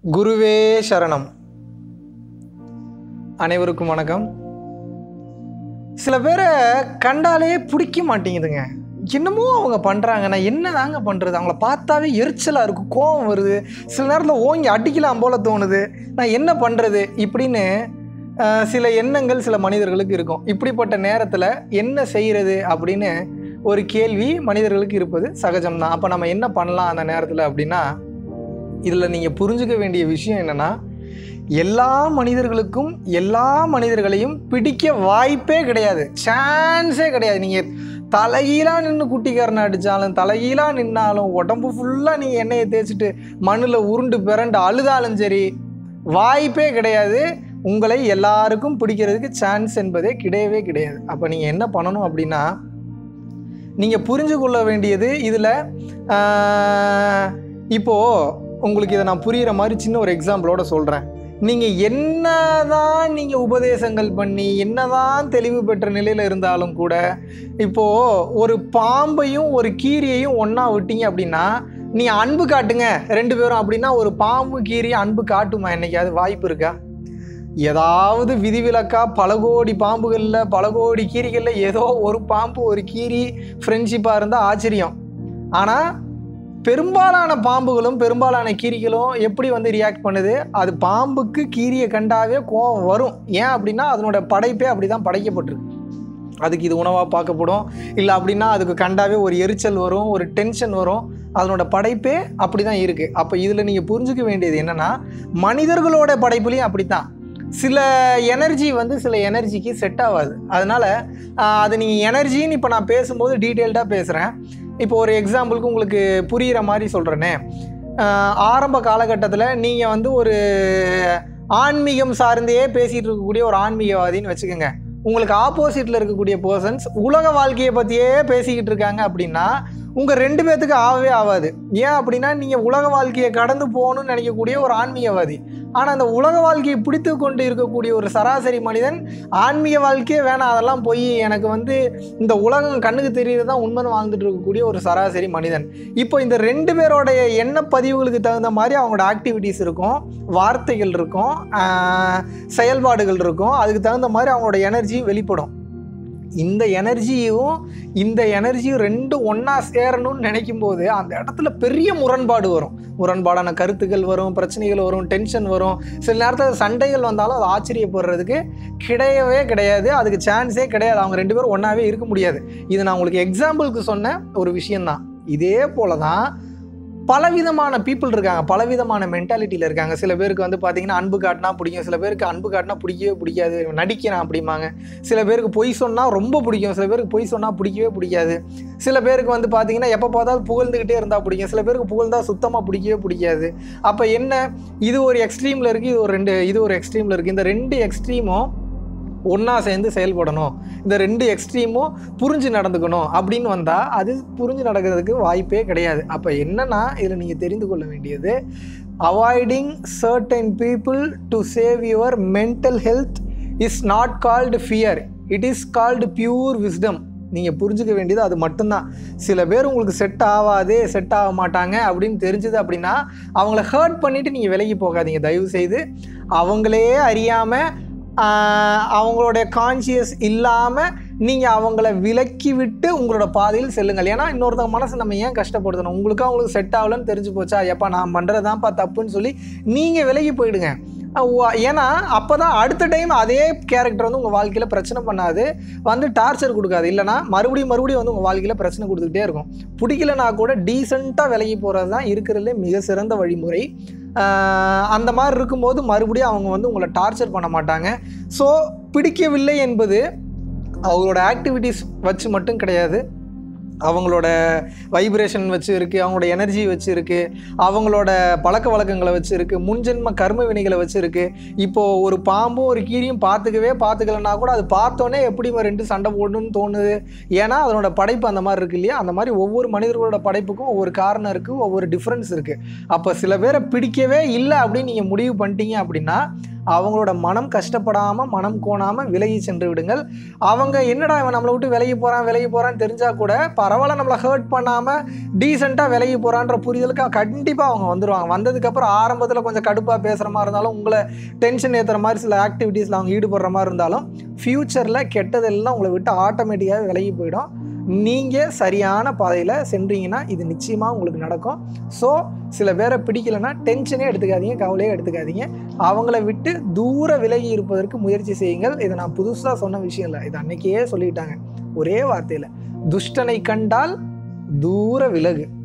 குருவே சரணம் அனைவருக்கும் வணக்கம் சில பேரை கண்டாலே பிடிக்க மாட்டேங்குதுங்க என்னமோ அவங்க பண்ணுறாங்க நான் என்ன தாங்க பண்ணுறது அவங்கள பார்த்தாவே எரிச்சலாக இருக்கும் கோவம் வருது சில நேரத்தில் ஓங்கி அடிக்கலாம் போல தோணுது நான் என்ன பண்ணுறது இப்படின்னு அஹ், சில எண்ணங்கள் சில மனிதர்களுக்கு இருக்கும் இப்படிப்பட்ட நேரத்தில் என்ன செய்கிறது அப்படின்னு ஒரு கேள்வி மனிதர்களுக்கு இருப்பது சகஜம்தான் அப்போ நம்ம என்ன பண்ணலாம் அந்த நேரத்தில் அப்படின்னா இதில் நீங்கள் புரிஞ்சுக்க வேண்டிய விஷயம் என்னென்னா எல்லா மனிதர்களுக்கும் எல்லா மனிதர்களையும் பிடிக்க வாய்ப்பே கிடையாது சான்ஸே கிடையாது நீங்கள் தலைகீழாக நின்று குட்டிக்காரனை அடித்தாலும் தலைகீழாக நின்னாலும் உடம்பு ஃபுல்லாக நீங்கள் எண்ணெயை தேய்ச்சிட்டு மண்ணில் உருண்டு பிறண்டு அழுதாலும் சரி வாய்ப்பே கிடையாது உங்களை எல்லாருக்கும் பிடிக்கிறதுக்கு சான்ஸ் என்பதே கிடையவே கிடையாது அப்போ நீங்கள் என்ன பண்ணணும் அப்படின்னா நீங்கள் புரிஞ்சு கொள்ள வேண்டியது இதில் இப்போது உங்களுக்கு இதை நான் புரிகிற மாதிரி சின்ன ஒரு எக்ஸாம்பிளோட சொல்கிறேன் நீங்கள் என்னதான் நீங்கள் உபதேசங்கள் பண்ணி என்னதான் தெளிவு பெற்ற நிலையில் இருந்தாலும் கூட இப்போது ஒரு பாம்பையும் ஒரு கீரியையும் ஒன்றா விட்டீங்க அப்படின்னா நீ அன்பு காட்டுங்க ரெண்டு பேரும் அப்படின்னா ஒரு பாம்பு கீரியும் அன்பு காட்டுமா என்னைக்காவது வாய்ப்பு இருக்கா ஏதாவது விதிவிலக்கா பல கோடி பாம்புகளில் பல கோடி கீரிகளில் ஏதோ ஒரு பாம்பு ஒரு கீரி ஃப்ரெண்ட்ஷிப்பாக இருந்தால் ஆச்சரியம் ஆனால் பெரும்பாலான பாம்புகளும் பெரும்பாலான கீரிகளும் எப்படி வந்து ரியாக்ட் பண்ணுது அது பாம்புக்கு கீரியை கண்டாவே கோவம் வரும் ஏன் அப்படின்னா அதனோட படைப்பே அப்படி தான் படைக்கப்பட்டிருக்கு அதுக்கு இது உணவாக பார்க்கப்படும் இல்லை அப்படின்னா அதுக்கு கண்டாவே ஒரு எரிச்சல் வரும் ஒரு டென்ஷன் வரும் அதனோட படைப்பே அப்படி தான் இருக்குது அப்போ இதில் நீங்கள் புரிஞ்சுக்க வேண்டியது என்னென்னா மனிதர்களோட படைப்புலையும் அப்படி தான் சில எனர்ஜி வந்து சில எனர்ஜிக்கு செட் ஆகாது அதனால் அது நீங்கள் எனர்ஜின்னு இப்போ நான் பேசும்போது டீட்டெயில்டாக பேசுகிறேன் இப்போ ஒரு எக்ஸாம்பிளுக்கு உங்களுக்கு புரிகிற மாதிரி சொல்கிறேனே ஆரம்ப காலகட்டத்தில் நீங்கள் வந்து ஒரு ஆன்மீகம் சார்ந்தே பேசிகிட்டு இருக்கக்கூடிய ஒரு ஆன்மீகவாதின்னு வச்சுக்கோங்க உங்களுக்கு ஆப்போசிட்டில் இருக்கக்கூடிய பர்சன்ஸ் உலக வாழ்க்கையை பற்றியே பேசிக்கிட்டு இருக்காங்க அப்படின்னா உங்கள் ரெண்டு பேர்த்துக்கு ஆகவே ஆகாது ஏன் அப்படின்னா நீங்கள் உலக வாழ்க்கையை கடந்து போகணும்னு நினைக்கக்கூடிய ஒரு ஆன்மீகவாதி ஆனால் அந்த உலக வாழ்க்கையை பிடித்து கொண்டு இருக்கக்கூடிய ஒரு சராசரி மனிதன் ஆன்மீக வாழ்க்கையே வேணாம் அதெல்லாம் போய் எனக்கு வந்து இந்த உலகம் கண்ணுக்கு தெரியுறது தான் உண்மைன்னு வாழ்ந்துட்டு இருக்கக்கூடிய ஒரு சராசரி மனிதன் இப்போ இந்த ரெண்டு பேரோடைய எண்ண பதிவுகளுக்கு தகுந்த மாதிரி அவங்களோட ஆக்டிவிட்டீஸ் இருக்கும் வார்த்தைகள் இருக்கும் ஆஹ், செயல்பாடுகள் இருக்கும் அதுக்கு தகுந்த மாதிரி அவங்களோட எனர்ஜியும் வெளிப்படும் இந்த எனர்ஜியும் இந்த எனர்ஜியும் ரெண்டும் ஒன்றா சேரணும்னு நினைக்கும் போது அந்த இடத்துல பெரிய முரண்பாடு வரும் முரண்பாடான கருத்துக்கள் வரும் பிரச்சனைகள் வரும் டென்ஷன் வரும் சில நேரத்தில் சண்டைகள் வந்தாலும் அது ஆச்சரியப்படுறதுக்கு கிடையவே கிடையாது அதுக்கு சான்ஸே கிடையாது அவங்க ரெண்டு பேரும் ஒன்றாவே இருக்க முடியாது இது நான் உங்களுக்கு எக்ஸாம்பிளுக்கு சொன்ன ஒரு விஷயந்தான் இதே போல தான் பலவிதமான பீப்புள் இருக்காங்க பலவிதமான மென்டாலிட்டியில் இருக்காங்க சில பேருக்கு வந்து பார்த்தீங்கன்னா அன்பு காட்டினா பிடிக்கும் சில பேருக்கு அன்பு காட்டினா பிடிக்கவே பிடிக்காது நடிக்கிறான் அப்படிம்பாங்க சில பேருக்கு பொய் சொன்னால் ரொம்ப பிடிக்கும் சில பேருக்கு பொய் சொன்னால் பிடிக்கவே பிடிக்காது சில பேருக்கு வந்து பார்த்தீங்கன்னா எப்போ பார்த்தாலும் புகழ்ந்துக்கிட்டே இருந்தால் பிடிக்கும் சில பேருக்கு புகழ்ந்தால் சுத்தமாக பிடிக்கவே பிடிக்காது அப்போ என்ன இது ஒரு எக்ஸ்ட்ரீமில் இருக்குது இது ஒரு ரெண்டு இது ஒரு எக்ஸ்ட்ரீமில் இருக்குது இந்த ரெண்டு எக்ஸ்ட்ரீமும் ஒன்றா சேர்ந்து செயல்படணும் இந்த ரெண்டு எக்ஸ்ட்ரீமும் புரிஞ்சு நடந்துக்கணும் அப்படின்னு வந்தால் அது புரிஞ்சு நடக்கிறதுக்கு வாய்ப்பே கிடையாது அப்போ என்னன்னா இதில் நீங்கள் தெரிந்து கொள்ள வேண்டியது avoiding certain people to save your mental health is not called fear it is called pure wisdom நீங்கள் புரிஞ்சுக்க வேண்டியது அது மட்டும்தான் சில பேர் உங்களுக்கு செட் ஆகாது செட் ஆக மாட்டாங்க அப்படின்னு தெரிஞ்சுது அப்படின்னா அவங்கள ஹர்ட் பண்ணிவிட்டு நீங்கள் விலகி போகாதீங்க தயவு செய்து அவங்களே அறியாமல் அவங்களுடைய கான்சியஸ் இல்லாமல் நீங்கள் அவங்கள விலக்கி விட்டு உங்களோட பாதையில் செல்லுங்கள் ஏன்னா இன்னொருத்தவங்க மனசு நம்ம ஏன் கஷ்டப்படுத்தணும் உங்களுக்கு அவங்களுக்கு செட் ஆகலன்னு தெரிஞ்சு போச்சா எப்பா நான் பண்ணுறதான்ப்பா தப்புன்னு சொல்லி நீங்கள் விலகி போயிடுங்க அஹ் வ- ஏன்னா அப்போ தான் அடுத்த டைம் அதே கேரக்டர் வந்து உங்கள் வாழ்க்கையில் பிரச்சனை பண்ணாது வந்து டார்ச்சர் கொடுக்காது இல்லைனா மறுபடியும் மறுபடியும் வந்து உங்கள் வாழ்க்கையில் பிரச்சனை கொடுத்துக்கிட்டே இருக்கும் பிடிக்கலனா கூட டீசெண்டாக விலகி போகிறது தான் இருக்கிறதுலே மிக சிறந்த வழிமுறை ஆஹ் அந்த மாதிரி இருக்கும்போது மறுபடியும் அவங்க வந்து உங்களை டார்ச்சர் பண்ண மாட்டாங்க ஸோ பிடிக்கவில்லை என்பது அவங்களோட ஆக்டிவிட்டீஸ் வச்சு மட்டும் கிடையாது அவங்களோட வைப்ரேஷன் வச்சு இருக்குது அவங்களோட எனர்ஜி வச்சு இருக்குது அவங்களோட பழக்க வழக்கங்களை வச்சு இருக்குது முன்ஜென்ம கர்ம வினைகளை வச்சு இருக்குது இப்போது ஒரு பாம்பும் ஒரு கீரியும் பார்த்துக்கவே பார்த்துக்கலன்னா கூட அது பார்த்தோன்னே எப்படி இவன் ரெண்டு சண்டை போடணும்னு தோணுது ஏன்னா அதனோட படைப்பு அந்த மாதிரி இருக்கு இல்லையா அந்த மாதிரி ஒவ்வொரு மனிதர்களோட படைப்புக்கும் ஒவ்வொரு காரணம் இருக்குது ஒவ்வொரு டிஃப்ரென்ஸ் இருக்குது அப்போ சில பேரை பிடிக்கவே இல்லை அப்படின்னு நீங்கள் முடிவு பண்ணிட்டீங்க அப்படின்னா அவங்களோட மனம் கஷ்டப்படாமல் மனம் கோணாமல் விலகி சென்று விடுங்கள் அவங்க என்னடா இவன் நம்மளை விட்டு விலகி போகிறான் விலகி போகிறான்னு தெரிஞ்சால் கூட பரவாயில்ல நம்மளை ஹர்ட் பண்ணாமல் டீசெண்டாக விலகி போகிறான்ற புரிதலுக்கு கண்டிப்பாக அவங்க வந்துடுவாங்க வந்ததுக்கப்புறம் ஆரம்பத்தில் கொஞ்சம் கடுப்பாக பேசுகிற மாதிரி இருந்தாலும் உங்களை டென்ஷன் ஏற்றுற மாதிரி சில ஆக்டிவிட்டீஸில் அவங்க ஈடுபடுற மாதிரி இருந்தாலும் ஃப்யூச்சரில் கெட்டதெல்லாம் உங்களை விட்டு ஆட்டோமேட்டிக்காக விலகி போயிடும் நீங்கள் சரியான பாதையில் சென்றீங்கன்னா இது நிச்சயமாக உங்களுக்கு நடக்கும் ஸோ சில பேரை பிடிக்கலைன்னா டென்ஷனே எடுத்துக்காதீங்க கவலையே எடுத்துக்காதீங்க அவங்கள விட்டு தூர விலகி இருப்பதற்கு முயற்சி செய்யுங்கள் இதை நான் புதுசாக சொன்ன விஷயம் இல்லை இது அன்னைக்கே சொல்லிட்டாங்க ஒரே வார்த்தையில் துஷ்டனை கண்டால் தூர விலகு